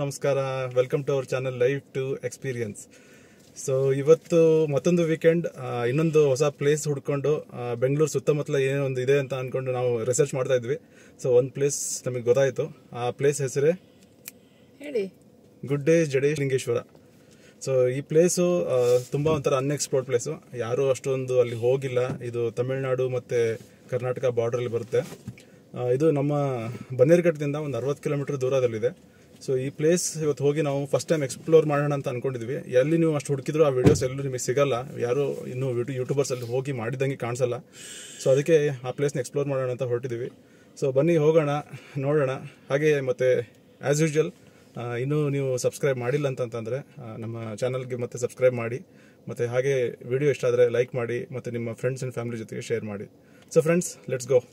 ನಮಸ್ಕಾರ welcome to our channel live to experience so ಇವತ್ತು ಮತ್ತೊಂದು ವೀಕೆಂಡ್ ಇನ್ನೊಂದು ಹೊಸ ಪ್ಲೇಸ್ ಹುಡ್ಕೊಂಡು ಬೆಂಗಳೂರು ಸುತ್ತಮುತ್ತಲ ಏನೋ ಒಂದು ಇದೆ ಅಂತ ಅನ್ಕೊಂಡು ನಾವು ರಿಸರ್ಚ್ ಮಾಡ್ತಾ ಇದ್ವಿ ಸೊ ಒಂದು ಪ್ಲೇಸ್ ನಮಗೆ ಗೊತ್ತಾಯಿತು ಆ ಪ್ಲೇಸ್ ಹೆಸರೇ ಹೇಳಿ ಗುಡ್ಡೆ ಜಡೇಶ್ ಲಿಂಗೇಶ್ವರ ಸೊ ಈ ಪ್ಲೇಸು ತುಂಬ ಒಂಥರ ಅನ್ಎಕ್ಸ್ಪ್ಲೋರ್ಡ್ ಪ್ಲೇಸು ಯಾರೂ ಅಷ್ಟೊಂದು ಅಲ್ಲಿ ಹೋಗಿಲ್ಲ ಇದು ತಮಿಳುನಾಡು ಮತ್ತು ಕರ್ನಾಟಕ ಬಾರ್ಡ್ರಲ್ಲಿ ಬರುತ್ತೆ ಆ, ಇದು ನಮ್ಮ ಬನ್ನೇರುಘಟ್ಟದಿಂದ ಒಂದು ಅರವತ್ತು ಕಿಲೋಮೀಟರ್ ದೂರದಲ್ಲಿದೆ ಸೊ ಈ ಪ್ಲೇಸ್ ಇವತ್ತು ಹೋಗಿ ನಾವು ಫಸ್ಟ್ ಟೈಮ್ ಎಕ್ಸ್ಪ್ಲೋರ್ ಮಾಡೋಣ ಅಂತ ಅನ್ಕೊಂಡಿದ್ವಿ ಎಲ್ಲಿ ನೀವು ಅಷ್ಟು ಹುಡುಕಿದ್ರು ಆ ವಿಡಿಯೋಸ್ ಎಲ್ಲೂ ನಿಮಗೆ ಸಿಗಲ್ಲ ಯಾರು ಇನ್ನೂ ಯೂಟ್ಯೂಬರ್ಸ್ ಅಲ್ಲಿ ಹೋಗಿ ಮಾಡಿದಂಗೆ ಕಾಣಿಸಲ್ಲ ಸೊ ಅದಕ್ಕೆ ಆ ಪ್ಲೇಸ್ನ ಎಕ್ಸ್ಪ್ಲೋರ್ ಮಾಡೋಣ ಅಂತ ಹೊರಟಿದ್ದೀವಿ ಸೊ ಬನ್ನಿ ಹೋಗೋಣ ನೋಡೋಣ ಹಾಗೆ ಮತ್ತು ಆ್ಯಸ್ ಯೂಶುವಲ್ ಇನ್ನೂ ನೀವು ಸಬ್ಸ್ಕ್ರೈಬ್ ಮಾಡಿಲ್ಲ ಅಂತಂತಂದರೆ ನಮ್ಮ ಚಾನಲ್ಗೆ ಮತ್ತೆ ಸಬ್ಸ್ಕ್ರೈಬ್ ಮಾಡಿ ಮತ್ತು ಹಾಗೆ ವಿಡಿಯೋ ಇಷ್ಟ ಆದರೆ ಲೈಕ್ ಮಾಡಿ ಮತ್ತು ನಿಮ್ಮ ಫ್ರೆಂಡ್ಸ್ ಆ್ಯಂಡ್ ಫ್ಯಾಮಿಲಿ ಜೊತೆಗೆ ಶೇರ್ ಮಾಡಿ so friends let's go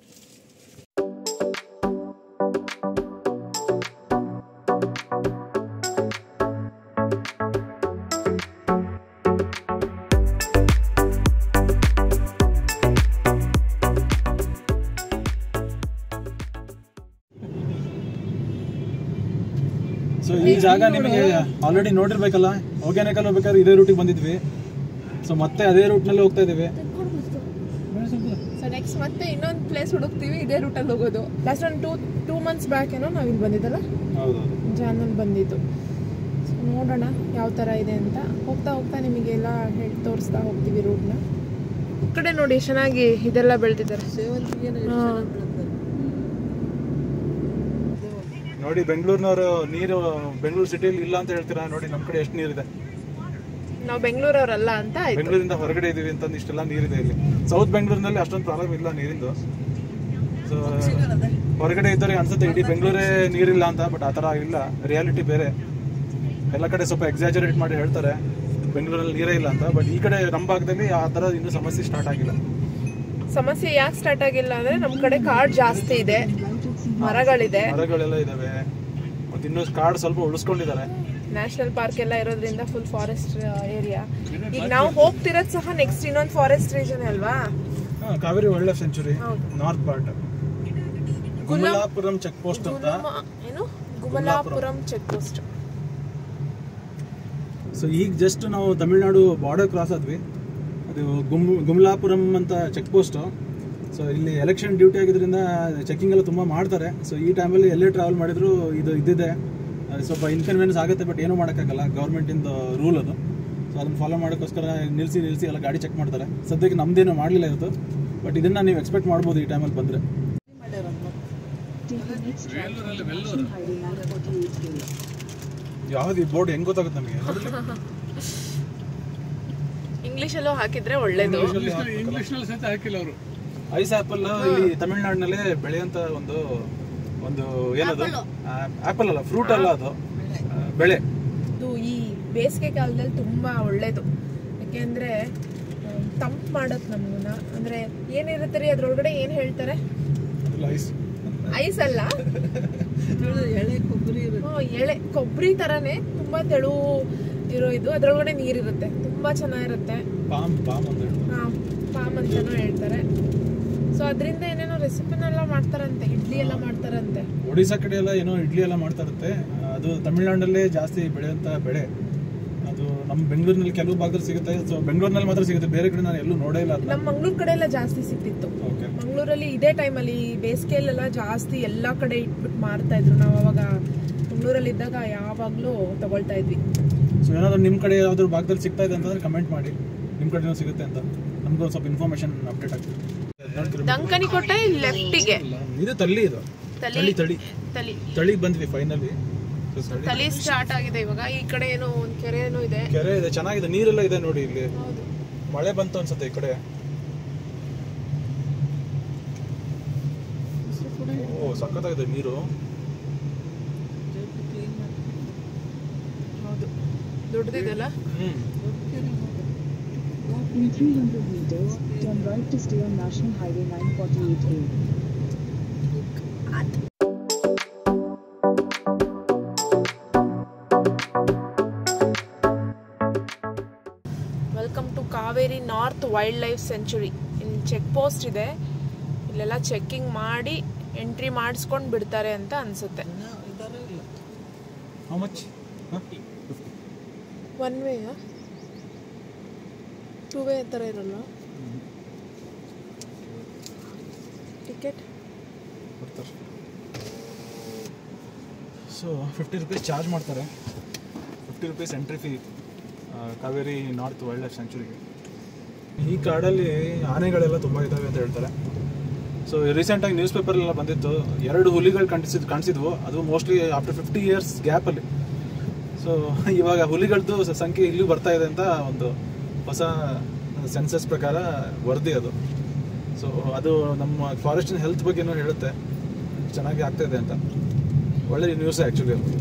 so ಈ ಜಾಗ ನಿಮಗೆ ಆಲ್ರೆಡಿ ನೋಡಿರ್ಬೇಕಲ್ಲ ಹೋಗ್ಯಾನೇಕಲ್ ಹೋಗ್ಬೇಕಾದ್ರೆ ಇದೇ ರೂಟಿಗೆ ಬಂದಿದ್ವಿ ಸೊ ಮತ್ತೆ ಅದೇ ರೂಟ್ನಲ್ಲಿ ಹೋಗ್ತಾ ಇದೀವಿ ಸೊ ನೆಕ್ಸ್ಟ್ ಮತ್ತೆ ಇನ್ನೊಂದು ಪ್ಲೇಸ್ ಹುಡುಕ್ತೀವಿ ಇದೇ ರೂಟಲ್ಲಿ ಹೋಗೋದು ಲಾಸ್ಟ್ ಒಂದು ಟೂ ಟೂ ಮಂತ್ಸ್ ಬ್ಯಾಕ್ ಏನೋ ನಾವು ಇಲ್ಲಿ ಬಂದಿದ್ದಲ್ಲ ಹೌದು ಜಾನಲ್ಲಿ ಬಂದಿದ್ದು So ನೋಡೋಣ ಯಾವ ಥರ ಇದೆ ಅಂತ ಹೋಗ್ತಾ ಹೋಗ್ತಾ ನಿಮಗೆಲ್ಲ ಹೇಳಿ ತೋರಿಸ್ತಾ ಹೋಗ್ತೀವಿ ರೂಟ್ನ ಈ ಕಡೆ ನೋಡಿ ಚೆನ್ನಾಗಿ ಇದೆಲ್ಲ ಬೆಳೆದಿದ್ದಾರೆ ನೋಡಿ ಬೆಂಗಳೂರಿನವರು ನೀರು ಬೆಂಗಳೂರು ಸಿಟಿಯಲ್ಲಿ ಇಲ್ಲ ಅಂತ ಹೇಳ್ತೀರಾ ನೋಡಿ ನಮ್ಮ ಕಡೆ ಎಷ್ಟು ನೀರಿದೆ ನಾವು ಬೆಂಗಳೂರವರಲ್ಲ ಅಂತ ಆಯ್ತು ಬೆಂಗಳೂರಿಂದ ಹೊರಗಡೆ ಇದೀವಿ ಅಂತಂದು ಇಷ್ಟೆಲ್ಲ ನೀರಿದೆ ಇಲ್ಲಿ ಸೌತ್ ಬೆಂಗಳೂರಿನಲ್ಲಿ ಅಷ್ಟೊಂದು ಪ್ರಾಬ್ಲಮ್ ಇಲ್ಲ ನೀರಿಂದು ಸೊ ಹೊರಗಡೆ ಇದ್ದವ್ರಿಗೆ ಅನ್ಸುತ್ತೆ ಇಡೀ ಬೆಂಗಳೂರೇ ನೀರಿಲ್ಲ ಅಂತ ಬಟ್ ಆ ಥರ ಇಲ್ಲ ರಿಯಾಲಿಟಿ ಬೇರೆ ಎಲ್ಲ ಕಡೆ ಸ್ವಲ್ಪ ಎಕ್ಸಾಜರೇಟ್ ಮಾಡಿ ಹೇಳ್ತಾರೆ ಬೆಂಗಳೂರಲ್ಲಿ ನೀರೇ ಇಲ್ಲ ಅಂತ ಬಟ್ ಈ ಕಡೆ ನಮ್ಮ ಭಾಗದಲ್ಲಿ ಆ ಥರ ಇನ್ನೂ ಸಮಸ್ಯೆ ಸ್ಟಾರ್ಟ್ ಆಗಿಲ್ಲ ಸಮಸ್ಯೆ ಯಾಕೆ ಸ್ಟಾರ್ಟ್ ಆಗಿಲ್ಲ ಅಂದ್ರೆ ನಮ್ಮ ಕಡೆ ಕಾಡ್ ಜಾಸ್ತಿ ಇದೆ ಮರಗಳಿದೆ ಮರಗಳೆಲ್ಲ ಇದಾವೆ ಮತ್ತೆ ಇನ್ನೂ ಕಾಡು ಸ್ವಲ್ಪ ಉಳಿಸ್ಕೊಂಡಿದ್ದಾರೆ ನ್ಯಾಷನಲ್ ಪಾರ್ಕ್ ಎಲ್ಲ ಇರೋದ್ರಿಂದ ಫುಲ್ ಫಾರೆಸ್ಟ್ ಏರಿಯಾ ಈಗ ನಾವು ಹೋಗ್ತಿರೋದು ಸಹ ನೆಕ್ಸ್ಟ್ ಇನ್ನೊಂದು ಫಾರೆಸ್ಟ್ ರೀಜನ್ ಅಲ್ವಾ ಹಾ, ಕಾವೇರಿ ವೈಲ್ಡ್ ಲೈಫ್ ಸೆಂಚುರಿ ಹೌದು. North part Gumalapuram check post ಅಂತ ಗುಮ- ಏನು ಗುಮಲಾಪುರಂ ಚೆಕ್ ಪೋಸ್ಟ್ ಸೊ ಈಗ ಜಸ್ಟ್ ನಾವು ತಮಿಳ್ನಾಡು ಬಾರ್ಡರ್ ಕ್ರಾಸ್ ಆದ್ವಿ ಅದು ಗುಮ್ ಗುಮ್ಲಾಪುರಂ ಅಂತ ಚೆಕ್ ಪೋಸ್ಟು ಸೊ ಇಲ್ಲಿ ಎಲೆಕ್ಷನ್ ಡ್ಯೂಟಿ ಆಗಿದ್ರಿಂದ ಚೆಕಿಂಗ್ ಎಲ್ಲ ತುಂಬ ಮಾಡ್ತಾರೆ ಸೊ ಈ ಟೈಮಲ್ಲಿ ಎಲ್ಲೇ ಟ್ರಾವೆಲ್ ಮಾಡಿದ್ರು ಇದು ಇದ್ದಿದೆ ಅದು ಸ್ವಲ್ಪ ಇನ್ಕನ್ವೀನಿಯನ್ಸ್ ಆಗುತ್ತೆ ಬಟ್ ಏನೂ ಮಾಡೋಕ್ಕಾಗಲ್ಲ ಗೌರ್ಮೆಂಟಿಂದ ರೂಲ್ ಅದು ಸೊ ಅದನ್ನು ಫಾಲೋ ಮಾಡೋಕ್ಕೋಸ್ಕರ ನಿಲ್ಲಿಸಿ ನಿಲ್ಲಿಸಿ ಎಲ್ಲ ಗಾಡಿ ಚೆಕ್ ಮಾಡ್ತಾರೆ ಸದ್ಯಕ್ಕೆ ನಮ್ದೇನು ಮಾಡಲಿಲ್ಲ ಇವತ್ತು ಬಟ್ ಇದನ್ನು ನೀವು ಎಕ್ಸ್ಪೆಕ್ಟ್ ಮಾಡ್ಬೋದು ಈ ಟೈಮಲ್ಲಿ ಬಂದರೆ ಯಾವ್ದು ಈ ಬೋರ್ಡ್ ಹೆಂಗ್ ಗೊತ್ತಾಗುತ್ತೆ ನಮಗೆ ಇಂಗ್ಲಿಷಲ್ಲೂ ಹಾಕಿದ್ರೆ ಒಳ್ಳೇದು ಐಸ್ ಆಪಲ್ ಇಲ್ಲಿ ತಮಿಳ್ನಾಡಿನಲ್ಲೇ ಬೆಳೆಯಂತ ಒಂದು ಒಂದು ಏನದು ಆಪಲ್ ಅಲ್ಲ ಫ್ರೂಟ್ ಅಲ್ಲ ಅದು ಆ, ಬೆಳೆ ಇದು ಈ ಬೇಸಿಗೆ ಕಾಲದಲ್ಲಿ ತುಂಬಾ ಒಳ್ಳೇದು ಯಾಕೆಂದ್ರೆ ತಂಪು ಮಾಡತ್ ನಮ್ಮನ್ನ ಅಂದ್ರೆ ಏನಿರುತ್ತೆ ರೀ ಅದ್ರೊಳಗಡೆ ಏನ್ ಹೇಳ್ತಾರೆ ಐಸ್ ಐಸ್ ಅಲ್ಲ ಎಳೆ ಕೊಬ್ಬರಿ ಎಳೆ ಕೊಬ್ಬರಿ ತರಾನೇ ತುಂಬಾ ತೆಳು ಇರೋ ಇದು ಅದ್ರೊಳಗಡೆ ನೀರಿರುತ್ತೆ ತುಂಬಾ ಚೆನ್ನಾಗಿರುತ್ತೆ ಪಾಮ್ ಪಾಮ್ ಅಂತ ಹೇಳಿ ಹಾ ಪಾಮ್ ಅಂತಾನೂ ಹೇಳ್ತಾರೆ ಸೊ ಅದರಿಂದ ಏನೇನೋ ರೆಸಿಪಿನೆಲ್ಲ ಮಾಡ್ತಾರಂತೆ ಇಡ್ಲಿ ಎಲ್ಲ ಮಾಡ್ತಾರಂತೆ ಒಡಿಶಾ ಕಡೆ ಎಲ್ಲ ಏನೋ ಇಡ್ಲಿ ಎಲ್ಲ ಮಾಡ್ತಾ ಇರುತ್ತೆ ಆ, ಅದು ತಮಿಳ್ನಾಡಲ್ಲೇ ಜಾಸ್ತಿ ಬೆಳೆಯುವಂತ ಬೆಳೆ ಅದು ನಮ್ಮ ಬೆಂಗಳೂರಿನಲ್ಲಿ ಕೆಲವು ಭಾಗದಲ್ಲಿ ಸಿಗುತ್ತೆ ಸೊ ಬೆಂಗಳೂರಿನಲ್ಲಿ ಮಾತ್ರ ಸಿಗುತ್ತೆ ಬೇರೆ ಕಡೆ ನಾನು ಎಲ್ಲೂ ನೋಡೇ ಇಲ್ಲ ಅದನ್ನ ನಮ್ಮ ಮಂಗ್ಳೂರ್ ಕಡೆ ಎಲ್ಲ ಜಾಸ್ತಿ ಸಿಕ್ತಿತ್ತು ಓಕೆ ಮಂಗಳೂರಲ್ಲಿ ಇದೇ ಟೈಮಲ್ಲಿ ಬೇಸಿಗೆಯಲ್ಲೆಲ್ಲ ಜಾಸ್ತಿ ಎಲ್ಲ ಕಡೆ ಇಟ್ಬಿಟ್ಟು ಮಾರ್ತಾ ಇದ್ರು ನಾವು ಅವಾಗ ಮಂಗಳೂರಲ್ಲಿ ಇದ್ದಾಗ ಯಾವಾಗಲೂ ತಗೊಳ್ತಾ ಇದ್ವಿ ಸೊ ಏನಾದ್ರು ನಿಮ್ಮ ಕಡೆ ಯಾವ್ದಾದ್ರು ಭಾಗದಲ್ಲಿ ಸಿಗ್ತಾ ಇದೆ ಅಂತಂದ್ರೆ ಕಮೆಂಟ್ ಮಾಡಿ ನಿಮ್ಮ ಕಡೆ ಸಿಗುತ್ತೆ ಅಂತ ನಮಗೂ ಸ್ವಲ್ಪ ಇನ್ಫಾರ್ಮೇಶನ್ ಅಪ್ಡೇಟ್ ಆಗ್ತದೆ ದಂಕನಿ ಕೊಟ್ಟೆ ಲೆಫ್ಟಿಗೆ ಇದು ತಳ್ಳಿ ಇದು ತಲಿ ತಳಿ ತಳಿ ತಲಿ ತಳಿಗೆ ಬಂದ್ವಿ ಫೈನಲಿ ತಲಿ ಸ್ಟಾರ್ಟ್ ಆಗಿದೆ ಇವಾಗ ಈ ಕಡೆ ಏನೋ ಒಂದ್ ಕೆರೆ ಏನೋ ಇದೆ ಕೆರೆ ಇದೆ ಚೆನ್ನಾಗಿದೆ ನೀರೆಲ್ಲ ಇದೆ ನೋಡಿ ಇಲ್ಲಿ ಹೌದು ಮಳೆ ಬಂತು ಅನ್ಸುತ್ತೆ ಈ ಕಡೆ ಓ ಸಖತ್ತಾಗಿದೆ ನೀರು ಹೌದು ದೊಡ್ಡದಿದೆಲ್ಲ ಹ್ಮ್ In 300 meters, turn right to stay on National Highway 948A. Welcome to Kaveri north wildlife sanctuary ಇಲ್ಲಿ ಚೆಕ್ ಪೋಸ್ಟ್ ಇದೆ ಇಲ್ಲೆಲ್ಲ ಚೆಕ್ಕಿಂಗ್ ಮಾಡಿ ಎಂಟ್ರಿ ಮಾಡಿಸ್ಕೊಂಡು ಬಿಡ್ತಾರೆ ಅಂತ ಅನ್ಸುತ್ತೆ ಹೌ ಮಚ್ ಒನ್ ವೇಯಾ ಟೂ ವೇ ಥರ ಇರಲ್ಲ ಟಿಕೆಟ್ ಕೊಡ್ತಾರೆ ಸೊ ಫಿಫ್ಟಿ ರುಪೀಸ್ ಚಾರ್ಜ್ ಮಾಡ್ತಾರೆ fifty rupees entry fee Kaveri north wildlife ಸ್ಯಾಂಕ್ಚುರಿಗೆ ಈ ಕಾಡಲ್ಲಿ ಆನೆಗಳೆಲ್ಲ ತುಂಬ ಇದ್ದಾವೆ ಅಂತ ಹೇಳ್ತಾರೆ ಸೊ ರೀಸೆಂಟಾಗಿ ನ್ಯೂಸ್ ಪೇಪರೆಲ್ಲ ಬಂದಿತ್ತು ಎರಡು ಹುಲಿಗಳು ಕಾಣಿಸಿದ್ ಕಾಣಿಸಿದ್ವು ಅದು ಮೋಸ್ಟ್ಲಿ ಆಫ್ಟರ್ ಫಿಫ್ಟಿ ಇಯರ್ಸ್ ಗ್ಯಾಪಲ್ಲಿ ಸೊ ಇವಾಗ ಹುಲಿಗಳದ್ದು ಸ- ಸಂಖ್ಯೆ ಇಲ್ಲೂ ಬರ್ತಾ ಇದೆ ಅಂತ ಒಂದು ಹೊಸ ಸೆನ್ಸಸ್ ಪ್ರಕಾರ ವರದಿ ಅದು ಸೊ ಅದು ನಮ್ಮ ಫಾರೆಸ್ಟಿನ ಹೆಲ್ತ್ ಬಗ್ಗೆನೂ ಹೇಳುತ್ತೆ ಚೆನ್ನಾಗಿ ಆಗ್ತಾ ಇದೆ ಅಂತ ಒಳ್ಳೆ ನ್ಯೂಸ್ ಆ್ಯಕ್ಚುಲಿ ಅದು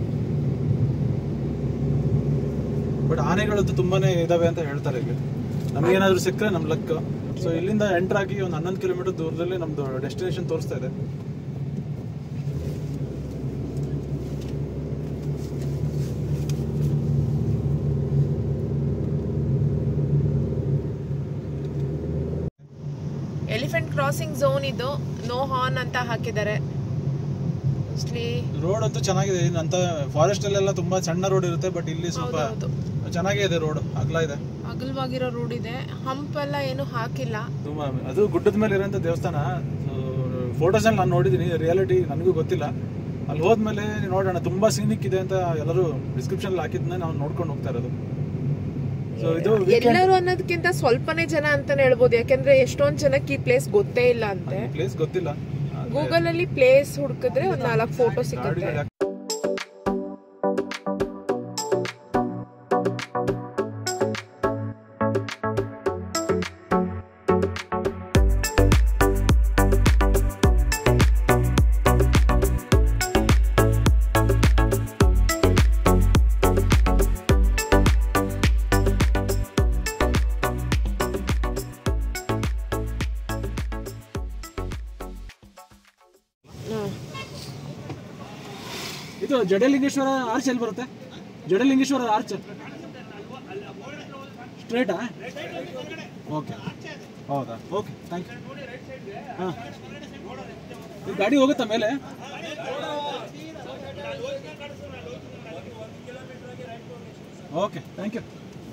ಬಟ್ ಆನೆಗಳದ್ದು ತುಂಬಾನೇ ಇದಾವೆ ಅಂತ ಹೇಳ್ತಾರೆ ಇಲ್ಲಿ ನಮಗೇನಾದ್ರೂ ಸಿಕ್ಕರೆ ನಮ್ಮ ಲಕ್ ಸೊ ಇಲ್ಲಿಂದ ಎಂಟರ್ ಆಗಿ ಒಂದು ಹನ್ನೊಂದು ಕಿಲೋಮೀಟರ್ ದೂರದಲ್ಲಿ ನಮ್ದು ಡೆಸ್ಟಿನೇಷನ್ ತೋರಿಸ್ತಾ ಇದೆ ಎಲಿಫೆಂಟ್ ಕ್ರಾಸಿಂಗ್ ಝೋನ್ ಇದು ನೋ ಹಾರ್ನ್ ಅಂತ ಹಾಕಿದ್ದಾರೆ ಮೋಸ್ಟ್ಲಿ ರೋಡ್ ಅಂತೂ ಚೆನ್ನಾಗಿದೆ ಅಂತ ಫಾರೆಸ್ಟ್ ಅಲ್ಲೆಲ್ಲ ತುಂಬಾ ಸಣ್ಣ ರೋಡ್ ಇರುತ್ತೆ ಬಟ್ ಇಲ್ಲಿ ಸ್ವಲ್ಪ ಹೌದು ಚೆನ್ನಾಗೇ ಇದೆ ರೋಡ್ ಅಗಲ ಇದೆ ಅಗಲವಾಗಿರೋ ರೋಡ್ ಇದೆ ಹಂಪ್ ಎಲ್ಲ ಏನು ಹಾಕಿಲ್ಲ ತುಂಬಾ ಅದು ಗುಡ್ಡದ ಮೇಲೆ ಇರೋಂಥ ದೇವಸ್ಥಾನ ಫೋಟೋಸ್ ಅಲ್ಲಿ ನಾನು ನೋಡಿದ್ದೀನಿ ರಿಯಾಲಿಟಿ ನನಗೂ ಗೊತ್ತಿಲ್ಲ ಅಲ್ಲಿ ಹೋದ್ಮೇಲೆ ನೋಡೋಣ ತುಂಬಾ ಸೀನಿಕ್ ಇದೆ ಅಂತ ಎಲ್ಲರೂ ಡಿಸ್ಕ್ರಿಪ್ಷನ್ ಹಾಕಿದ್ನ ನಾವು ನೋಡ್ಕೊಂಡು ಹೋಗ್ತಾ ಇರೋದು ಸೊ ಇದು ಎಲ್ಲರೂ ಅನ್ನೋದಕ್ಕಿಂತ ಸ್ವಲ್ಪನೇ ಜನ ಅಂತಾನೆ ಹೇಳ್ಬೋದು ಯಾಕಂದ್ರೆ ಎಷ್ಟೊಂದ್ ಜನಕ್ಕೆ ಈ ಪ್ಲೇಸ್ ಗೊತ್ತೇ ಇಲ್ಲ ಅಂತೆ ಪ್ಲೇಸ್ ಗೊತ್ತಿಲ್ಲ ಗೂಗಲ್ ಅಲ್ಲಿ ಪ್ಲೇಸ್ ಹುಡುಕಿದ್ರೆ ಒಂದ್ ನಾಲ್ಕು ಫೋಟೋ ಸಿಗುತ್ತೆ ಗಾಡಿಗಳು ಹಾ. ಇದು ಜಡಲಿಂಗೇಶ್ವರ ಆರ್ಚ್ ಎಲ್ಲಿ ಬರುತ್ತೆ ಜಡಲಿಂಗೇಶ್ವರ ಆರ್ಚ್ ಸ್ಟ್ರೇಟಾ ಓಕೆ ಹೌದಾ ಓಕೆ ಥ್ಯಾಂಕ್ ಯು ಹಾಂ ಗಾಡಿ ಹೋಗುತ್ತಾ ಮೇಲೆ ಓಕೆ ಥ್ಯಾಂಕ್ ಯು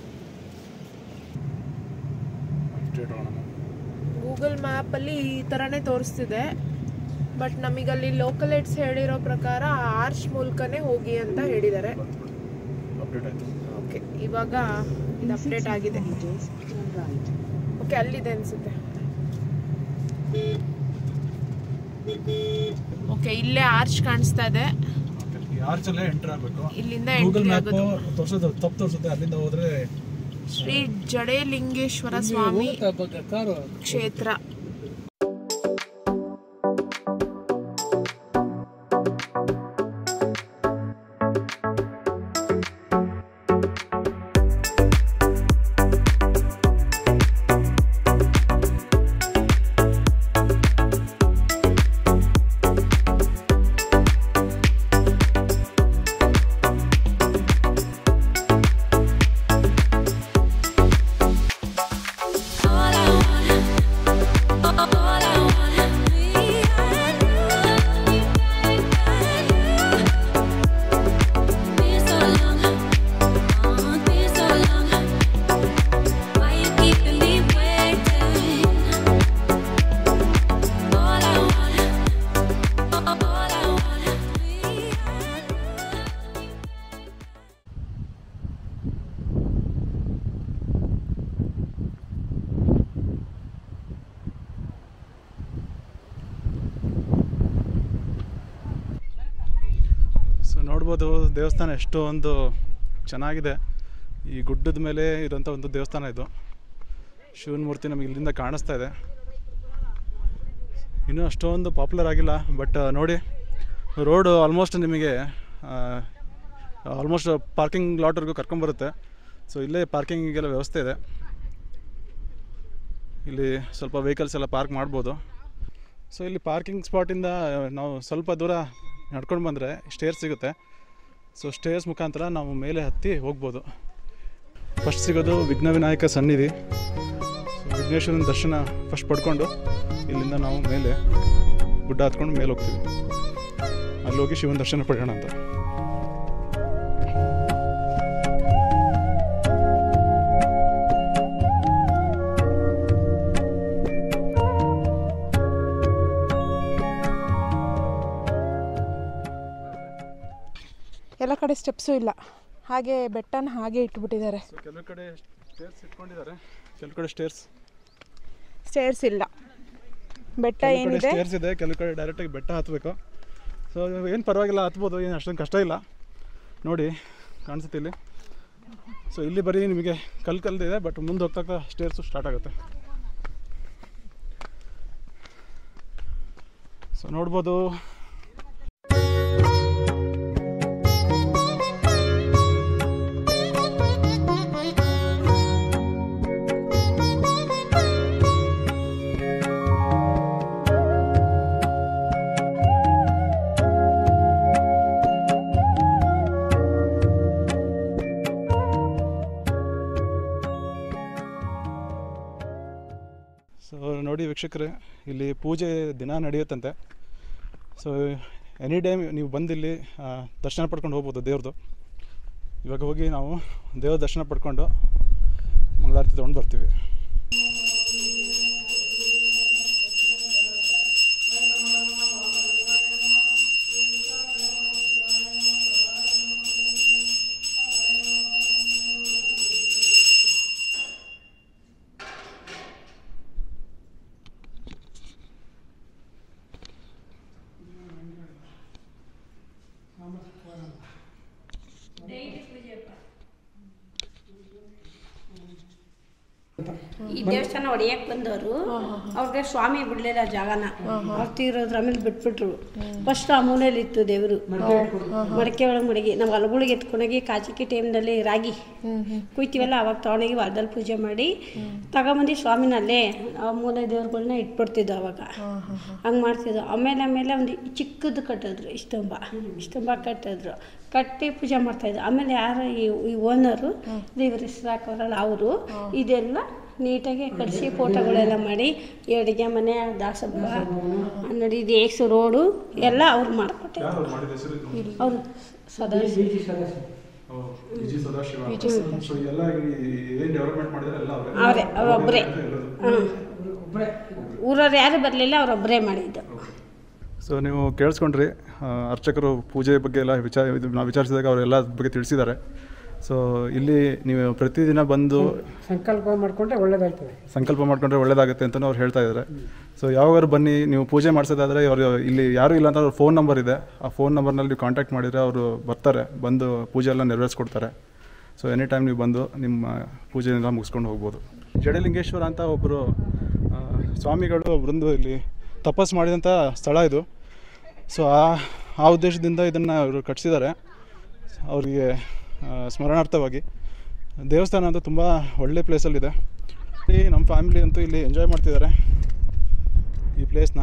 ಸ್ಟ್ರೇಟ್ ಹೋಗೋಣ ಗೂಗಲ್ ಮ್ಯಾಪ್ ಅಲ್ಲಿ ಈ ತರನೇ ತೋರಿಸ್ತಿದೆ ಬಟ್ ನಮಗಲ್ಲಿ ಲೋಕಲ್ ಏಡ್ಸ್ ಹೇಳಿರೋ ಪ್ರಕಾರ ಆರ್ಚ್ ಮೂಲಕನೇ ಹೋಗಿ ಅಂತ ಹೇಳಿದ್ದಾರೆ ಅಪ್ಡೇಟ್ ಆಯಿತು ಓಕೆ ಇವಾಗ ಇದು ಅಪ್ಡೇಟ್ ಆಗಿದೆ meters, turn right. ಓಕೆ ಅಲ್ಲಿದೆ ಅನ್ಸುತ್ತೆ ಓಕೆ ಇಲ್ಲೇ ಆರ್ಚ್ ಕಾಣಿಸ್ತಾ ಇದೆ ಓಕೆ ಈ ಆರ್ಚಲ್ಲೇ ಎಂಟರ್ ಆಗಬೇಕು ಇಲ್ಲಿಂದ ಗೂಗಲ್ ಎಂಟ್ರಿ ಮ್ಯಾಪ್ ಆಗೋದು ತೋರಿಸೋದು ತಪ್ಪು ತೋರಿಸುತ್ತೆ ಅಲ್ಲಿಂದ ಹೋದ್ರೆ ಶ್ರೀ ಜಡೇಲಿಂಗೇಶ್ವರ ಸ್ವಾಮಿ ಕ್ಷೇತ್ರ ಸೊ ನೋಡ್ಬೋದು ದೇವಸ್ಥಾನ ಎಷ್ಟೊಂದು ಚೆನ್ನಾಗಿದೆ ಈ ಗುಡ್ಡದ ಮೇಲೆ ಇರೋಂಥ ಒಂದು ದೇವಸ್ಥಾನ ಇದು ಶಿವನ ಮೂರ್ತಿ ನಮಗೆ ಇಲ್ಲಿಂದ ಕಾಣಿಸ್ತಾ ಇದೆ ಇನ್ನೂ ಅಷ್ಟೊಂದು ಪಾಪ್ಯುಲರ್ ಆಗಿಲ್ಲ ಬಟ್ ನೋಡಿ ರೋಡು ಆಲ್ಮೋಸ್ಟ್ ನಿಮಗೆ ಆಲ್ಮೋಸ್ಟ್ ಪಾರ್ಕಿಂಗ್ ಲಾಟ್ವರೆಗೂ ಕರ್ಕೊಂಬರುತ್ತೆ ಸೊ ಇಲ್ಲೇ ಪಾರ್ಕಿಂಗಿಗೆಲ್ಲ ವ್ಯವಸ್ಥೆ ಇದೆ ಇಲ್ಲಿ ಸ್ವಲ್ಪ ವೆಹಿಕಲ್ಸ್ ಎಲ್ಲ ಪಾರ್ಕ್ ಮಾಡ್ಬೋದು ಸೊ ಇಲ್ಲಿ ಪಾರ್ಕಿಂಗ್ ಸ್ಪಾಟಿಂದ ನಾವು ಸ್ವಲ್ಪ ದೂರ ನಡ್ಕೊಂಡು ಬಂದರೆ ಸ್ಟೇರ್ಸ್ ಸಿಗುತ್ತೆ ಸೊ ಸ್ಟೇರ್ಸ್ ಮುಖಾಂತರ ನಾವು ಮೇಲೆ ಹತ್ತಿ ಹೋಗ್ಬೋದು ಫಸ್ಟ್ ಸಿಗೋದು ವಿಘ್ನ ವಿನಾಯಕ ಸನ್ನಿಧಿ ಸೊ ವಿಘ್ನೇಶ್ವರನ ದರ್ಶನ ಫಸ್ಟ್ ಪಡ್ಕೊಂಡು ಇಲ್ಲಿಂದ ನಾವು ಮೇಲೆ ಗುಡ್ಡ ಹತ್ಕೊಂಡು ಮೇಲೆ ಹೋಗ್ತೀವಿ ಅಲ್ಲಿ ಹೋಗಿ ಶಿವನ ದರ್ಶನ ಪಡೆಯೋಣ ಅಂತ ಸ್ಟೆಪ್ಸು ಇಲ್ಲ ಹಾಗೆ ಬೆಟ್ಟನ ಹಾಗೆ ಇಟ್ಬಿಟ್ಟಿದ್ದಾರೆ ಸೊ ಕೆಲವು ಕಡೆ ಸ್ಟೇರ್ಸ್ ಇಟ್ಕೊಂಡಿದ್ದಾರೆ ಕೆಲವು ಕಡೆ ಸ್ಟೇರ್ಸ್ ಸ್ಟೇರ್ಸ್ ಇಲ್ಲ ಬೆಟ್ಟ ಕೆಲವು ಕಡೆ ಏನಿದೆ ಸ್ಟೇರ್ಸ್ ಇದೆ ಕೆಲವು ಕಡೆ ಡೈರೆಕ್ಟಾಗಿ ಬೆಟ್ಟ ಹತ್ತಬೇಕು ಸೊ ಏನು ಪರವಾಗಿಲ್ಲ ಹತ್ಬೋದು ಏನು ಅಷ್ಟೊಂದು ಕಷ್ಟ ಇಲ್ಲ ನೋಡಿ ಕಾಣಿಸುತ್ತೆ ಇಲ್ಲಿ ಸೊ ಇಲ್ಲಿ ಬರೀ ನಿಮಗೆ ಕಲ್ ಕಲ್ದಿದೆ ಬಟ್ ಮುಂದೆ ಹೋಗ್ತಾ ಹೋಗ್ತಾ ಸ್ಟೇರ್ಸು ಸ್ಟಾರ್ಟ್ ಆಗುತ್ತೆ ಸೊ ನೋಡ್ಬೋದು ಸೊ ನೋಡಿ ವೀಕ್ಷಕರೇ ಇಲ್ಲಿ ಪೂಜೆ ದಿನ ನಡೆಯುತ್ತಂತೆ ಸೊ ಎನಿ ಟೈಮ್ ನೀವು ಬಂದು ಇಲ್ಲಿ ಆ, ದರ್ಶನ ಪಡ್ಕೊಂಡು ಹೋಗ್ಬೋದು ದೇವ್ರದ್ದು ಇವಾಗ ಹೋಗಿ ನಾವು ದೇವ್ರ ದರ್ಶನ ಪಡ್ಕೊಂಡು ಮಂಗಳಾರತಿ ತೊಗೊಂಡು ಬರ್ತೀವಿ ಈ ದೇವಸ್ಥಾನ ಹೊಡಿಯಕ್ ಬಂದವರು ಅವ್ರಿಗೆ ಸ್ವಾಮಿ ಬಿಡ್ಲಿಲ್ಲ ಜಾಗನ ಅವ್ರು ತೀರೋದ್ರ ಆಮೇಲೆ ಬಿಟ್ಬಿಟ್ರು ಫಸ್ಟ್ ಆ ಮೂಲೆಯಲ್ಲಿ ಇತ್ತು ದೇವರು ಮಡಕೆ ಒಳಗೆ ಮಡಗಿ ನಾವು ಹೊಲಗಳಿಗೆ ಎತ್ಕೊಂಡೋಗಿ ಕಾಚಿಕೆ ಟೈಮ್ನಲ್ಲಿ ರಾಗಿ ಕುಯ್ತೀವಲ್ಲ ಅವಾಗ ತೊಗೊಂಡೋಗಿ ವಾರದಲ್ಲಿ ಪೂಜೆ ಮಾಡಿ ತಗೊಂಬಂದು ಸ್ವಾಮಿನಲ್ಲೇ ಆ ಮೂಲೆ ದೇವ್ರುಗಳ್ನ ಇಟ್ಬಿಡ್ತಿದ್ದು ಅವಾಗ ಹಂಗೆ ಮಾಡ್ತಿದ್ದು ಆಮೇಲೆ ಆಮೇಲೆ ಒಂದು ಚಿಕ್ಕದು ಕಟ್ಟಿದ್ರು ಇಷ್ಟೊಂಬ ಇಷ್ಟೊಂಬ ಕಟ್ಟಿದ್ರು ಕಟ್ಟಿ ಪೂಜೆ ಮಾಡ್ತಾಯಿದ್ರು ಆಮೇಲೆ ಯಾರು ಈ ಈ ಓನರು ದೇವ್ರ ಹೆಸ್ರು ಹಾಕೋರಲ್ಲ ಅವರು ಇದೆಲ್ಲ ನೀಟಾಗಿ ಕಳಿಸಿ ಫೋಟೋಗಳೆಲ್ಲ ಮಾಡಿ ಈ ಅಡುಗೆ ಮನೆ ದಾಸಪ್ಪ ನೋಡಿ ಇದು ಏಕ್ಸು ರೋಡು ಎಲ್ಲ ಅವ್ರು ಮಾಡಿಕೊಟ್ಟಿದ್ರು ಅವರು ಸದಾ ಸೊ ಎಲ್ಲ ಏನು ಡೆವಲಪ್ಮೆಂಟ್ ಮಾಡಿದ್ರೆ ಎಲ್ಲ ಅವರೇ ಅವರೊಬ್ಬರೇ ಹಾಂ ಊರವ್ರು ಯಾರು ಬರಲಿಲ್ಲ ಅವರೊಬ್ಬರೇ ಮಾಡಿದ್ದು ಸೊ ನೀವು ಕೇಳಿಸ್ಕೊಂಡ್ರಿ ಆ, ಅರ್ಚಕರು ಪೂಜೆ ಬಗ್ಗೆ ಎಲ್ಲ ವಿಚಾರ ಇದು ನಾವು ವಿಚಾರಿಸಿದಾಗ ಅವರೆಲ್ಲ ಬಗ್ಗೆ ತಿಳಿಸಿದ್ದಾರೆ ಸೊ ಇಲ್ಲಿ ನೀವು ಪ್ರತಿದಿನ ಬಂದು ಸಂಕಲ್ಪ ಮಾಡಿಕೊಂಡ್ರೆ ಒಳ್ಳೇದಾಗ್ತದೆ ಸಂಕಲ್ಪ ಮಾಡ್ಕೊಂಡ್ರೆ ಒಳ್ಳೇದಾಗುತ್ತೆ ಅಂತ ಅವ್ರು ಹೇಳ್ತಾ ಇದ್ದಾರೆ ಸೊ ಯಾವಾಗಾದ್ರು ಬನ್ನಿ ನೀವು ಪೂಜೆ ಮಾಡಿಸೋದಾದ್ರೆ ಅವರು ಇಲ್ಲಿ ಯಾರೂ ಇಲ್ಲ ಅಂತ ಅವ್ರ ಫೋನ್ ನಂಬರ್ ಇದೆ ಆ ಫೋನ್ ನಂಬರ್ನಲ್ಲಿ ನೀವು ಕಾಂಟ್ಯಾಕ್ಟ್ ಮಾಡಿದರೆ ಅವರು ಬರ್ತಾರೆ ಬಂದು ಪೂಜೆ ಎಲ್ಲ ನೆರವೇರಿಸ್ಕೊಡ್ತಾರೆ ಸೊ ಎನಿ ಟೈಮ್ ನೀವು ಬಂದು ನಿಮ್ಮ ಪೂಜೆನೆಲ್ಲ ಮುಗಿಸ್ಕೊಂಡು ಹೋಗ್ಬೋದು ಜಡಲಿಂಗೇಶ್ವರ ಅಂತ ಒಬ್ಬರು ಸ್ವಾಮಿಗಳು ಒಬ್ಬರೊಂದು ಇಲ್ಲಿ ತಪಸ್ ಮಾಡಿದಂಥ ಸ್ಥಳ ಇದು ಸೊ ಆ ಆ ಉದ್ದೇಶದಿಂದ ಇದನ್ನು ಅವರು ಕಟ್ಟಿಸಿದ್ದಾರೆ ಅವರಿಗೆ ಆ, ಸ್ಮರಣಾರ್ಥವಾಗಿ ದೇವಸ್ಥಾನ ಅಂತೂ ತುಂಬ ಒಳ್ಳೆ ಪ್ಲೇಸಲ್ಲಿದೆ ಇಲ್ಲಿ ನಮ್ಮ ಫ್ಯಾಮಿಲಿ ಅಂತೂ ಇಲ್ಲಿ ಎಂಜಾಯ್ ಮಾಡ್ತಿದ್ದಾರೆ ಈ ಪ್ಲೇಸ್ನ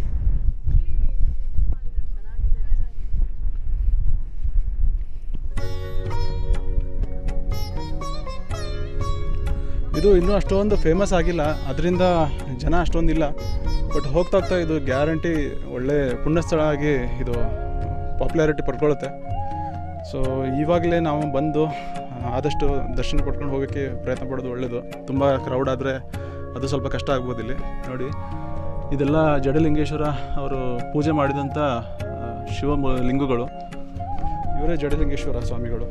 ಇದು ಇನ್ನೂ ಅಷ್ಟೊಂದು ಫೇಮಸ್ ಆಗಿಲ್ಲ ಅದರಿಂದ ಜನ ಅಷ್ಟೊಂದಿಲ್ಲ ಬಟ್ ಹೋಗ್ತಾ ಹೋಗ್ತಾ ಇದು ಗ್ಯಾರಂಟಿ ಒಳ್ಳೆ ಪುಣ್ಯಸ್ಥಳ ಆಗಿ ಇದು ಪಾಪ್ಯುಲಾರಿಟಿ ಪಡ್ಕೊಳ್ಳುತ್ತೆ ಸೊ ಇವಾಗಲೇ ನಾವು ಬಂದು ಆ, ಆದಷ್ಟು ದರ್ಶನ ಪಡ್ಕೊಂಡು ಹೋಗೋಕ್ಕೆ ಪ್ರಯತ್ನ ಪಡೋದು ಒಳ್ಳೆಯದು ತುಂಬ ಕ್ರೌಡ್ ಆದರೆ ಅದು ಸ್ವಲ್ಪ ಕಷ್ಟ ಆಗ್ಬೋದು ಇಲ್ಲಿ ನೋಡಿ ಇದೆಲ್ಲ ಜಡಲಿಂಗೇಶ್ವರ ಅವರು ಪೂಜೆ ಮಾಡಿದಂಥ ಆ, ಶಿವ ಮೂ- ಲಿಂಗಗಳು ಇವರೇ ಜಡಲಿಂಗೇಶ್ವರ ಸ್ವಾಮಿಗಳು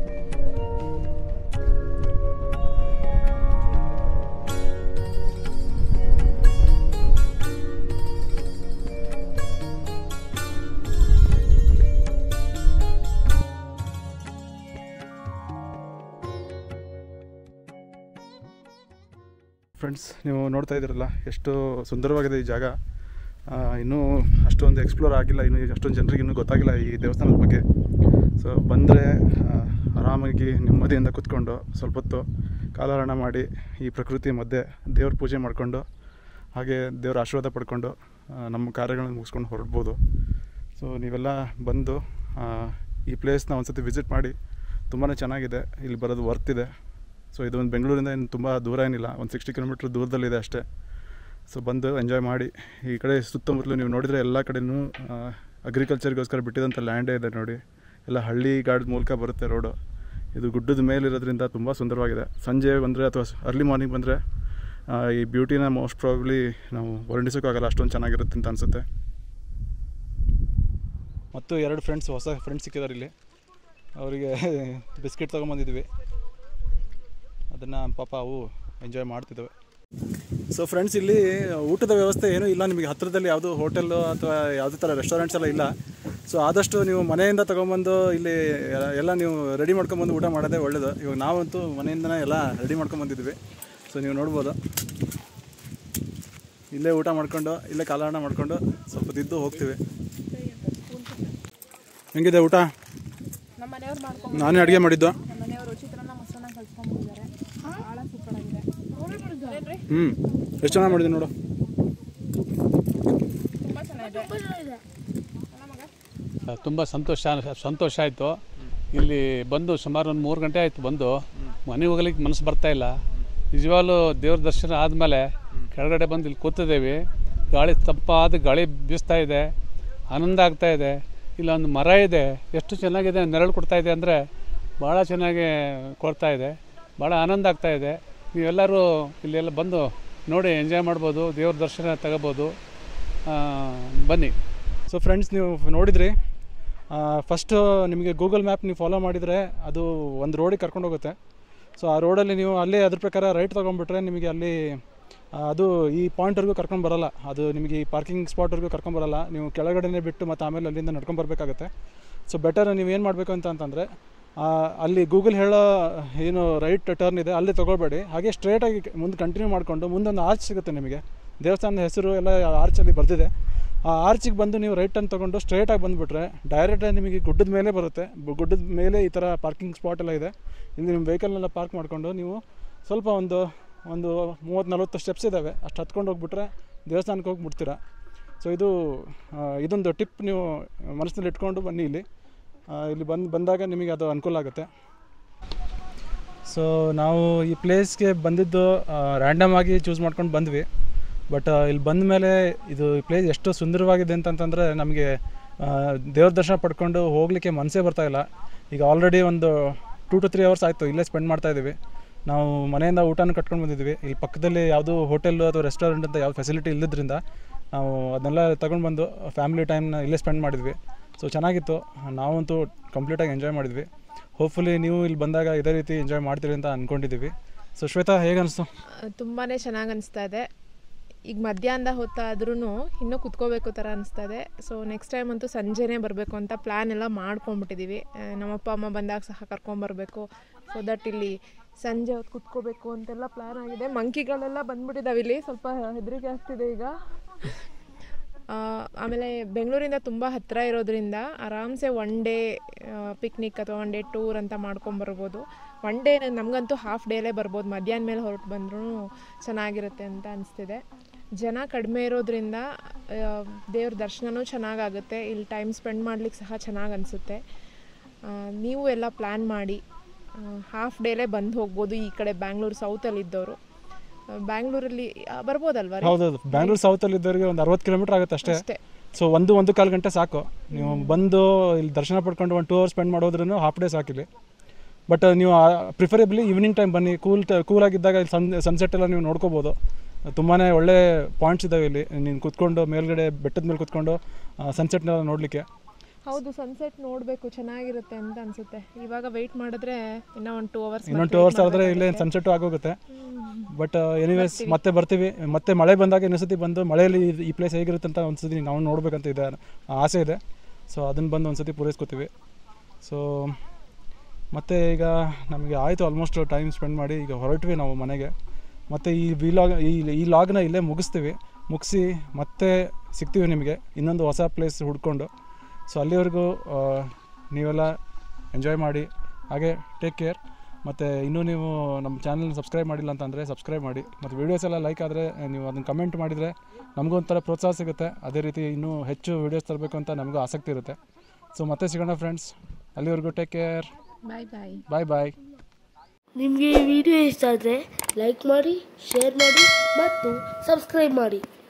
ಫ್ರೆಂಡ್ಸ್ ನೀವು ನೋಡ್ತಾ ಇದ್ದೀರಲ್ಲ ಎಷ್ಟು ಸುಂದರವಾಗಿದೆ ಈ ಜಾಗ ಆ, ಇನ್ನೂ ಅಷ್ಟೊಂದು ಎಕ್ಸ್ಪ್ಲೋರ್ ಆಗಿಲ್ಲ ಇನ್ನೂ ಅಷ್ಟೊಂದು ಜನರಿಗೆ ಇನ್ನೂ ಗೊತ್ತಾಗಿಲ್ಲ ಈ ದೇವಸ್ಥಾನದ ಬಗ್ಗೆ ಸೊ ಬಂದರೆ ಆರಾಮಾಗಿ ನೆಮ್ಮದಿಯಿಂದ ಕೂತ್ಕೊಂಡು ಸ್ವಲ್ಪ ಹೊತ್ತು ಕಾಲಹರಣ ಮಾಡಿ ಈ ಪ್ರಕೃತಿ ಮಧ್ಯೆ ದೇವ್ರ ಪೂಜೆ ಮಾಡಿಕೊಂಡು ಹಾಗೆ ದೇವ್ರ ಆಶೀರ್ವಾದ ಪಡ್ಕೊಂಡು ಆ, ನಮ್ಮ ಕಾರ್ಯಗಳನ್ನು ಮುಗಿಸ್ಕೊಂಡು ಹೊರಡ್ಬೋದು ಸೊ ನೀವೆಲ್ಲ ಬಂದು ಆ, ಈ ಪ್ಲೇಸ್ನ ಒಂದ್ಸತಿ ವಿಸಿಟ್ ಮಾಡಿ ತುಂಬಾ ಚೆನ್ನಾಗಿದೆ ಇಲ್ಲಿ ಬರೋದು ವರ್ತ್ ಇದೆ ಸೊ ಇದು ಒಂದು ಬೆಂಗಳೂರಿಂದ ಏನು ತುಂಬ ದೂರ ಏನಿಲ್ಲ ಒಂದು ಸಿಕ್ಸ್ಟಿ ಕಿಲೋಮೀಟ್ರ್ ದೂರದಲ್ಲಿದೆ ಅಷ್ಟೇ ಸೊ ಬಂದು ಎಂಜಾಯ್ ಮಾಡಿ ಈ ಕಡೆ ಸುತ್ತಮುತ್ತಲು ನೀವು ನೋಡಿದರೆ ಎಲ್ಲ ಕಡೆನೂ ಅಗ್ರಿಕಲ್ಚರ್ಗೋಸ್ಕರ ಬಿಟ್ಟಿದಂಥ ಲ್ಯಾಂಡೇ ಇದೆ ನೋಡಿ ಎಲ್ಲ ಹಳ್ಳಿ ಗಾಡಿದ ಮೂಲಕ ಬರುತ್ತೆ ರೋಡು ಇದು ಗುಡ್ಡದ ಮೇಲಿರೋದ್ರಿಂದ ತುಂಬ ಸುಂದರವಾಗಿದೆ ಸಂಜೆ ಬಂದರೆ ಅಥವಾ ಅರ್ಲಿ ಮಾರ್ನಿಂಗ್ ಬಂದರೆ ಈ ಬ್ಯೂಟಿನ ಮೋಸ್ಟ್ ಪ್ರಾಬ್ಲಿ ನಾವು ವರ್ಣಿಸೋಕ್ಕಾಗಲ್ಲ ಅಷ್ಟೊಂದು ಚೆನ್ನಾಗಿರುತ್ತೆ ಅಂತ ಅನಿಸುತ್ತೆ ಮತ್ತು ಎರಡು ಫ್ರೆಂಡ್ಸ್ ಹೊಸ ಫ್ರೆಂಡ್ಸ್ ಸಿಕ್ಕಿದ್ದಾರೆ ಇಲ್ಲಿ ಅವರಿಗೆ ಬಿಸ್ಕೆಟ್ ತೊಗೊಂಬಂದಿದ್ವಿ ಅದನ್ನು ಪಾಪ ಅವು ಎಂಜಾಯ್ ಮಾಡ್ತಿದ್ದಾವೆ ಸೊ ಫ್ರೆಂಡ್ಸ್ ಇಲ್ಲಿ ಊಟದ ವ್ಯವಸ್ಥೆ ಏನೂ ಇಲ್ಲ ನಿಮಗೆ ಹತ್ತಿರದಲ್ಲಿ ಯಾವುದು ಹೋಟೆಲ್ಲು ಅಥವಾ ಯಾವುದೇ ಥರ ರೆಸ್ಟೋರೆಂಟ್ಸ್ ಎಲ್ಲ ಇಲ್ಲ ಸೊ ಆದಷ್ಟು ನೀವು ಮನೆಯಿಂದ ತೊಗೊಂಬಂದು ಇಲ್ಲಿ ಎಲ್ಲ- ಎಲ್ಲ ನೀವು ರೆಡಿ ಮಾಡ್ಕೊಂಬಂದು ಊಟ ಮಾಡೋದೇ ಒಳ್ಳೇದು ಇವಾಗ ನಾವಂತೂ ಮನೆಯಿಂದನೇ ಎಲ್ಲ ರೆಡಿ ಮಾಡ್ಕೊಂಬಂದಿದ್ವಿ ಸೊ ನೀವು ನೋಡ್ಬೋದು ಇಲ್ಲೇ ಊಟ ಮಾಡ್ಕೊಂಡು ಇಲ್ಲೇ ಕಾಲಹರಣ ಮಾಡ್ಕೊಂಡು ಸ್ವಲ್ಪ ತಿದ್ದು ಹೋಗ್ತೀವಿ ಹೆಂಗಿದೆ ಊಟ ನಮ್ಮ ಮನೆಯವ್ರು ಮಾಡ್ಕೊಂಡು ನಾನೇ ಅಡುಗೆ ಮಾಡಿದ್ದು ನಮ್ಮ ಮನೆಯವರು ಚಿತ್ರಾನ್ನ ಮೊಸರನ್ನ ಕಲ್ಸ್ಕೊಂಡ್ಬಿಟ್ಟಿದ್ದಾರೆ ಭಾಳ ಸೂಪರ್ ಆಗಿದೆ ಏನ್ರಿ ಹ್ಞೂ ಎಷ್ಟು ಚೆನ್ನಾಗಿ ಮಾಡಿದ್ದೀನಿ ನೋಡು ತುಂಬ ಚೆನ್ನಾಗಿದೆ ತುಂಬ ಸಂತೋಷ ಸಂತೋಷ ಆಯಿತು ಇಲ್ಲಿ ಬಂದು ಸುಮಾರು ಒಂದು ಮೂರು ಗಂಟೆ ಆಯಿತು ಬಂದು ಮನೆಗೆ ಹೋಗ್ಲಿಕ್ಕೆ ಮನಸ್ಸು ಬರ್ತಾ ಇಲ್ಲ ನಿಜವಾಗ್ಲೂ ದೇವ್ರ ದರ್ಶನ ಆದಮೇಲೆ ಕೆಳಗಡೆ ಬಂದು ಇಲ್ಲಿ ಕೂತಿದ್ದೇವೆ ಗಾಳಿ ತಂಪಾದ ಗಾಳಿ ಬೀಸ್ತಾ ಇದೆ ಆನಂದ ಆಗ್ತಾ ಇದೆ ಇಲ್ಲೊಂದು ಮರ ಇದೆ ಎಷ್ಟು ಚೆನ್ನಾಗಿದೆ ನೆರಳು ಕೊಡ್ತಾ ಇದೆ ಅಂದರೆ ಭಾಳ ಚೆನ್ನಾಗಿ ಕೊಡ್ತಾ ಇದೆ ಭಾಳ ಆನಂದ ಆಗ್ತಾ ಇದೆ ನೀವೆಲ್ಲರೂ ಇಲ್ಲೆಲ್ಲ ಬಂದು ನೋಡಿ ಎಂಜಾಯ್ ಮಾಡ್ಬೋದು ದೇವ್ರ ದರ್ಶನ ತಗೋಬೋದು ಆ, ಬನ್ನಿ ಸೊ ಫ್ರೆಂಡ್ಸ್ ನೀವು ನೋಡಿದ್ರಿ ಫಸ್ಟು ನಿಮಗೆ ಗೂಗಲ್ ಮ್ಯಾಪ್ ನೀವು ಫಾಲೋ ಮಾಡಿದರೆ ಅದು ಒಂದು ರೋಡಿಗೆ ಕರ್ಕೊಂಡು ಹೋಗುತ್ತೆ ಸೊ ಆ ರೋಡಲ್ಲಿ ನೀವು ಅಲ್ಲೇ ಅದ್ರ ಪ್ರಕಾರ ರೈಟ್ ತೊಗೊಂಡ್ಬಿಟ್ರೆ ನಿಮಗೆ ಅಲ್ಲಿ ಆ, ಅದು ಈ ಪಾಯಿಂಟ್ವರೆಗೂ ಕರ್ಕೊಂಡು ಬರಲ್ಲ ಅದು ನಿಮಗೆ ಈ ಪಾರ್ಕಿಂಗ್ ಸ್ಪಾಟ್ವರೆಗೂ ಕರ್ಕೊಂಡು ಬರಲ್ಲ ನೀವು ಕೆಳಗಡೆನೇ ಬಿಟ್ಟು ಮತ್ತು ಆಮೇಲೆ ಅಲ್ಲಿಂದ ನಡ್ಕೊಂಡು ಬರಬೇಕಾಗುತ್ತೆ ಸೊ ಬೆಟರ್ ನೀವು ಏನು ಮಾಡಬೇಕು ಅಂತ ಅಂತಂದರೆ ಅಲ್ಲಿ ಗೂಗಲ್ ಹೇಳೋ ಏನು ರೈಟ್ ಟರ್ನ್ ಇದೆ ಅಲ್ಲಿ ತೊಗೊಳ್ಬೇಡಿ ಹಾಗೆ ಸ್ಟ್ರೇಟಾಗಿ ಮುಂದೆ ಕಂಟಿನ್ಯೂ ಮಾಡಿಕೊಂಡು ಮುಂದೊಂದು ಆರ್ಚ್ ಸಿಗುತ್ತೆ ನಿಮಗೆ ದೇವಸ್ಥಾನದ ಹೆಸರು ಎಲ್ಲ ಆರ್ಚಲ್ಲಿ ಬರೆದಿದೆ ಆ ಆರ್ಚಿಗೆ ಬಂದು ನೀವು ರೈಟ್ ಟರ್ನ್ ತೊಗೊಂಡು ಸ್ಟ್ರೇಟಾಗಿ ಬಂದುಬಿಟ್ರೆ ಡೈರೆಕ್ಟಾಗಿ ನಿಮಗೆ ಗುಡ್ಡದ ಮೇಲೆ ಬರುತ್ತೆ ಬ- ಗುಡ್ಡದ ಮೇಲೆ ಈ ಥರ ಪಾರ್ಕಿಂಗ್ ಸ್ಪಾಟ್ ಎಲ್ಲ ಇದೆ ಇಲ್ಲಿ ನಿಮ್ಮ ವೆಹಿಕಲ್ನೆಲ್ಲ ಪಾರ್ಕ್ ಮಾಡಿಕೊಂಡು ನೀವು ಸ್ವಲ್ಪ ಒಂದು ಒಂದು ಮೂವತ್ತು ನಲ್ವತ್ತು ಸ್ಟೆಪ್ಸ್ ಇದ್ದಾವೆ ಅಷ್ಟು ಹತ್ಕೊಂಡು ಹೋಗ್ಬಿಟ್ರೆ ದೇವಸ್ಥಾನಕ್ಕೆ ಹೋಗಿ ಮುಟ್ತೀರಾ ಸೊ ಇದು ಆ, ಇದೊಂದು ಟಿಪ್ ನೀವು ಮನಸ್ಸಿನಲ್ಲಿ ಇಟ್ಕೊಂಡು ಬನ್ನಿ ಇಲ್ಲಿ ಆ, ಇಲ್ಲಿ ಬಂದು ಬಂದಾಗ ನಿಮಗೆ ಅದು ಅನುಕೂಲ ಆಗುತ್ತೆ ಸೊ ನಾವು ಈ ಪ್ಲೇಸ್ಗೆ ಬಂದಿದ್ದು ರ್ಯಾಂಡಮ್ ಆಗಿ ಚೂಸ್ ಮಾಡ್ಕೊಂಡು ಬಂದ್ವಿ ಬಟ್ ಇಲ್ಲಿ ಬಂದ ಮೇಲೆ ಇದು ಈ ಪ್ಲೇಸ್ ಎಷ್ಟು ಸುಂದರವಾಗಿದೆ ಅಂತಂತಂದರೆ ನಮಗೆ ಆ, ದೇವ್ರ ದರ್ಶನ ಪಡ್ಕೊಂಡು ಹೋಗಲಿಕ್ಕೆ ಮನಸ್ಸೇ ಬರ್ತಾ ಇಲ್ಲ ಈಗ ಆಲ್ರೆಡಿ ಒಂದು ಟೂ ಟು ತ್ರೀ ಅವರ್ಸ್ ಆಯಿತು ಇಲ್ಲೇ ಸ್ಪೆಂಡ್ ಮಾಡ್ತಾ ಇದ್ದೀವಿ ನಾವು ಮನೆಯಿಂದ ಊಟನ ಕಟ್ಕೊಂಡು ಬಂದಿದ್ವಿ ಇಲ್ಲಿ ಪಕ್ಕದಲ್ಲಿ ಯಾವುದು ಹೋಟೆಲ್ಲು ಅಥವಾ ರೆಸ್ಟೋರೆಂಟ್ ಅಂತ ಯಾವ ಫೆಸಿಲಿಟಿ ಇಲ್ಲದ್ರಿಂದ ನಾವು ಅದನ್ನೆಲ್ಲ ತಗೊಂಡು ಬಂದು ಫ್ಯಾಮಿಲಿ ಟೈಮ್ನ ಇಲ್ಲೇ ಸ್ಪೆಂಡ್ ಮಾಡಿದ್ವಿ ಸೊ ಚೆನ್ನಾಗಿತ್ತು ನಾವಂತೂ ಕಂಪ್ಲೀಟಾಗಿ ಎಂಜಾಯ್ ಮಾಡಿದ್ವಿ ಹೋಪ್ಫುಲಿ ನೀವು ಇಲ್ಲಿ ಬಂದಾಗ ಇದೇ ರೀತಿ ಎಂಜಾಯ್ ಮಾಡ್ತೀರಿ ಅಂತ ಅಂದ್ಕೊಂಡಿದ್ದೀವಿ ಸೊ ಶ್ವೇತಾ ಹೇಗೆ ಅನಿಸ್ತು ತುಂಬಾ ಚೆನ್ನಾಗಿ ಅನಿಸ್ತಾ ಇದೆ ಈಗ ಮಧ್ಯಾಹ್ನದ ಹೊತ್ತಾದ್ರೂ ಇನ್ನೂ ಕುತ್ಕೋಬೇಕು ಥರ ಅನಿಸ್ತಾ ಇದೆ ಸೊ ನೆಕ್ಸ್ಟ್ ಟೈಮ್ ಅಂತೂ ಸಂಜೆನೇ ಬರಬೇಕು ಅಂತ ಪ್ಲ್ಯಾನ್ ಎಲ್ಲ ಮಾಡ್ಕೊಂಬಿಟ್ಟಿದ್ದೀವಿ ಆ, ನಮ್ಮಪ್ಪ ಅಮ್ಮ ಬಂದಾಗ ಸಹ ಕರ್ಕೊಂಬರ್ಬೇಕು ಸೊ ದಟ್ ಇಲ್ಲಿ ಸಂಜೆ ಹೊತ್ತು ಕುತ್ಕೋಬೇಕು ಅಂತೆಲ್ಲ ಪ್ಲ್ಯಾನ್ ಆಗಿದೆ ಮಂಕಿಗಳೆಲ್ಲ ಬಂದ್ಬಿಟ್ಟಿದ್ದಾವೆ ಇಲ್ಲಿ ಸ್ವಲ್ಪ ಹೆದರಿಕೆ ಆಗ್ತಿದೆ ಈಗ ಆ, ಆಮೇಲೆ ಬೆಂಗಳೂರಿಂದ ತುಂಬ ಹತ್ತಿರ ಇರೋದ್ರಿಂದ ಆರಾಮ್ಸೆ ಒನ್ ಡೇ ಪಿಕ್ನಿಕ್ ಅಥವಾ ಒನ್ ಡೇ ಟೂರ್ ಅಂತ ಮಾಡ್ಕೊಂಬರ್ಬೋದು ಒನ್ ಡೇ ನಮಗಂತೂ ಹಾಫ್ ಡೇಲೇ ಬರ್ಬೋದು ಮಧ್ಯಾಹ್ನ ಮೇಲೆ ಹೊರಟು ಬಂದ್ರೂ ಚೆನ್ನಾಗಿರುತ್ತೆ ಅಂತ ಅನಿಸ್ತಿದೆ ಜನ ಕಡಿಮೆ ಇರೋದ್ರಿಂದ ಆ, ದೇವ್ರ ದರ್ಶನನೂ ಚೆನ್ನಾಗಾಗುತ್ತೆ ಇಲ್ಲಿ ಟೈಮ್ ಸ್ಪೆಂಡ್ ಮಾಡ್ಲಿಕ್ಕೆ ಸಹ ಚೆನ್ನಾಗಿ ಅನಿಸುತ್ತೆ ನೀವು ಎಲ್ಲ ಪ್ಲ್ಯಾನ್ ಮಾಡಿ ಹಾಫ್ ಡೇಲೇ ಬಂದು ಹೋಗ್ಬೋದು ಈ ಕಡೆ ಬ್ಯಾಂಗ್ಳೂರು ಸೌತಲ್ಲಿ ಇದ್ದವರು ಬ್ಯಾಂಗ್ಳೂರಲ್ಲಿ ಆ, ಬರ್ಬೋದಲ್ವಾ ರೀ? ಹೌದೌದು ಬ್ಯಾಂಗ್ಳೂರು ಸೌತಲ್ಲಿ ಇದ್ದವರಿಗೆ ಒಂದು ಅರವತ್ತು ಕಿಲೋಮೀಟರ್ ಆಗುತ್ತೆ ಅಷ್ಟೇ ಅಷ್ಟೇ ಸೊ ಒಂದು ಒಂದು ಕಾಲು ಗಂಟೆ ಸಾಕು ನೀವು ಬಂದು ಇಲ್ಲಿ ದರ್ಶನ ಪಡ್ಕೊಂಡು ಒಂದು ಟೂ ಅವರ್ಸ್ ಸ್ಪೆಂಡ್ ಮಾಡೋದ್ರೂ ಹಾಫ್ ಡೇ ಸಾಕಿಲ್ಲಿ ಬಟ್ ನೀವು ಪ್ರಿಫರೇಬ್ಲಿ ಈವ್ನಿಂಗ್ ಟೈಮ್ ಬನ್ನಿ ಕೂಲ್ ಕೂಲ್ ಆಗಿದ್ದಾಗ ಇಲ್ಲಿ ಸನ್ ಸನ್ಸೆಟ್ ಎಲ್ಲ ನೀವು ನೋಡ್ಕೋಬೋದು ತುಂಬಾ ಒಳ್ಳೆ ಪಾಯಿಂಟ್ಸ್ ಇದ್ದಾವೆ ಇಲ್ಲಿ ನೀನು ಕುತ್ಕೊಂಡು ಮೇಲ್ಗಡೆ ಬೆಟ್ಟದ ಮೇಲೆ ಕುತ್ಕೊಂಡು ಸನ್ಸೆಟ್ನೆಲ್ಲ ನೋಡಲಿಕ್ಕೆ ಹೌದು ಸನ್ಸೆಟ್ ನೋಡಬೇಕು ಚೆನ್ನಾಗಿರುತ್ತೆ ಅಂತ ಅನ್ಸುತ್ತೆ ಇವಾಗ ವೆಯ್ಟ್ ಮಾಡಿದ್ರೆ ಇನ್ನೂ ಒಂದು ಟೂ ಅವರ್ಸ್ ಇನ್ನೊಂದು ಟೂ ಅವರ್ಸ್ ಆದರೆ ಇಲ್ಲೇ ಸನ್ಸೆಟ್ ಆಗೋಗುತ್ತೆ ಬಟ್ ಎನಿವೇಸ್ ಮತ್ತೆ ಬರ್ತೀವಿ ಮತ್ತೆ ಮಳೆ ಬಂದಾಗ ಇನ್ನೊಂದ್ಸತಿ ಬಂದು ಮಳೆಯಲ್ಲಿ ಇದು- ಈ ಪ್ಲೇಸ್ ಹೇಗಿರುತ್ತೆ ಅಂತ ಒಂದ್ಸತಿ ನಾವು ನೋಡ್ಬೇಕಂತ ಇದೆ ಆಸೆ ಇದೆ ಸೊ ಅದನ್ನು ಬಂದು ಒಂದ್ಸತಿ ಪೂರೈಸ್ಕೊತೀವಿ ಸೊ ಮತ್ತು ಈಗ ನಮಗೆ ಆಯಿತು ಆಲ್ಮೋಸ್ಟ್ ಟೈಮ್ ಸ್ಪೆಂಡ್ ಮಾಡಿ ಈಗ ಹೊರಟ್ವಿ ನಾವು ಮನೆಗೆ ಮತ್ತು ಈ ವಿಲಾಗ್ ಈ ಈ ಲಾಗ್ನ ಇಲ್ಲೇ ಮುಗಿಸ್ತೀವಿ ಮುಗಿಸಿ ಮತ್ತೆ ಸಿಗ್ತೀವಿ ನಿಮಗೆ ಇನ್ನೊಂದು ಹೊಸ ಪ್ಲೇಸ್ ಹುಡ್ಕೊಂಡು ಸೊ ಅಲ್ಲಿವರೆಗೂ ಆ, ನೀವೆಲ್ಲ ಎಂಜಾಯ್ ಮಾಡಿ ಹಾಗೆ ಟೇಕ್ ಕೇರ್ ಮತ್ತು ಇನ್ನೂ ನೀವು ನಮ್ಮ ಚಾನಲ್ನ ಸಬ್ಸ್ಕ್ರೈಬ್ ಮಾಡಿಲ್ಲ ಅಂತಂದರೆ ಸಬ್ಸ್ಕ್ರೈಬ್ ಮಾಡಿ ಮತ್ತು ವೀಡಿಯೋಸ್ ಎಲ್ಲ ಲೈಕ್ ಆದರೆ ನೀವು ಅದನ್ನು ಕಮೆಂಟ್ ಮಾಡಿದರೆ ನಮಗೂ ಒಂಥರ ಪ್ರೋತ್ಸಾಹ ಸಿಗುತ್ತೆ ಅದೇ ರೀತಿ ಇನ್ನೂ ಹೆಚ್ಚು ವೀಡಿಯೋಸ್ ತರಬೇಕು ಅಂತ ನಮಗೂ ಆಸಕ್ತಿ ಇರುತ್ತೆ ಸೊ ಮತ್ತೆ ಸಿಗೋಣ ಫ್ರೆಂಡ್ಸ್ ಅಲ್ಲಿವರೆಗೂ ಟೇಕ್ ಕೇರ್ ಬಾಯ್ ಬಾಯ್ ಬಾಯ್ ಬಾಯ್ ನಿಮಗೆ ಈ ವಿಡಿಯೋ ಇಷ್ಟ ಆದರೆ ಲೈಕ್ ಮಾಡಿ ಶೇರ್ ಮಾಡಿ ಮತ್ತು ಸಬ್ಸ್ಕ್ರೈಬ್ ಮಾಡಿ